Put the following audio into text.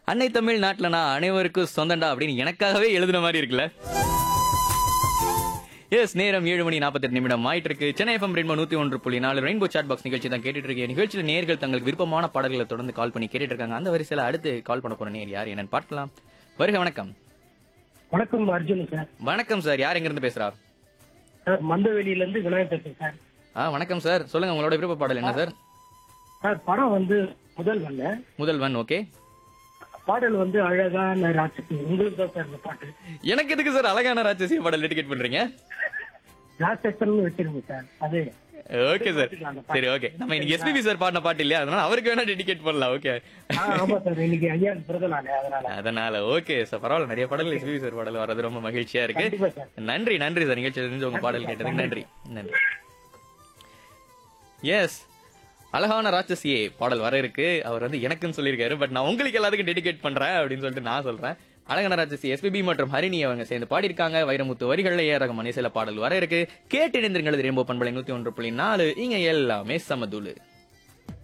அன்னை தமிழ் நாட்டுல நான் அனைவருக்கும் சொந்தண்டா அப்படின்னு எனக்காகவே எழுதுன மாதிரி இருக்குல்ல எஸ் நேரம் ஏழு மணி நாற்பத்தெட்டு நிமிடம் ஆயிட்டு இருக்கு சென்னை எஃப்எம் ரெயின்போ நூத்தி ஒன்று புள்ளி நாலு ரெயின்போ சாட் பாக்ஸ் நிகழ்ச்சி தான் கேட்டுட்டு இருக்கேன் நிகழ்ச்சியில் நேர்கள் தங்களுக்கு விருப்பமான பாடல்களை தொடர்ந்து கால் பண்ணி கேட்டுட்டு இருக்காங்க அந்த வரிசையில அடுத்து கால் பண்ண போற நேர் யார் என்னன்னு பார்க்கலாம் வருக வணக்கம் வணக்கம் அர்ஜுன் சார் வணக்கம் சார் யார் எங்க இருந்து பேசுறா சார் மந்தவெளியில இருந்து விநாயகர் பேசுறேன் சார் ஆ வணக்கம் சார் சொல்லுங்க உங்களோட விருப்ப பாடல் என்ன சார் சார் படம் வந்து முதல் வல்ல முதல்வன் ஓகே பாடல் வந்து அழகான ராட்சசி உங்களுக்கு தான் சார் இந்த பாட்டு எனக்கு எதுக்கு சார் அழகான ராட்சசி பாடல் டெடிகேட் பண்றீங்க ராட்சசன் வச்சிருங்க சார் அது ஓகே சார் சரி ஓகே நம்ம இன்னைக்கு எஸ்பிபி சார் பாடின பாட்டு இல்லையா அதனால அவருக்கு வேணா டெடிகேட் பண்ணலாம் ஓகே ஆ, ஆமா சார் இன்னைக்கு ஐயா பிறந்த நாள் அதனால அதனால ஓகே சார் பரவாயில்ல நிறைய பாடல்கள் எஸ்பிபி சார் பாடல் வர்றது ரொம்ப மகிழ்ச்சியா இருக்கு கண்டிப்பா சார் நன்றி நன்றி சார் நிகழ்ச்சியில இருந்து உங்க பாடல் கேட்டதுக்கு நன்றி நன்றி எஸ் அழகான ராட்சசியே பாடல் வர இருக்கு அவர் வந்து எனக்குன்னு சொல்லியிருக்காரு பட் நான் உங்களுக்கு எல்லாத்துக்கும் டெடிகேட் பண்றேன் அப்படின்னு சொல்லிட்டு நான் சொல்றேன் அழகான ராட்சசி எஸ்பிபி மற்றும் ஹரிணி அவங்க சேர்ந்து பாடியிருக்காங்க வைரமுத்து வரிகள்ல ஏ ரகம் மணிசில பாடல் வர இருக்கு கேட்டு இணைந்திருங்கள் ரெம்போ பண்பலை நூத்தி ஒன்று புள்ளி நாலு இங்க எல்லாமே சமதுளு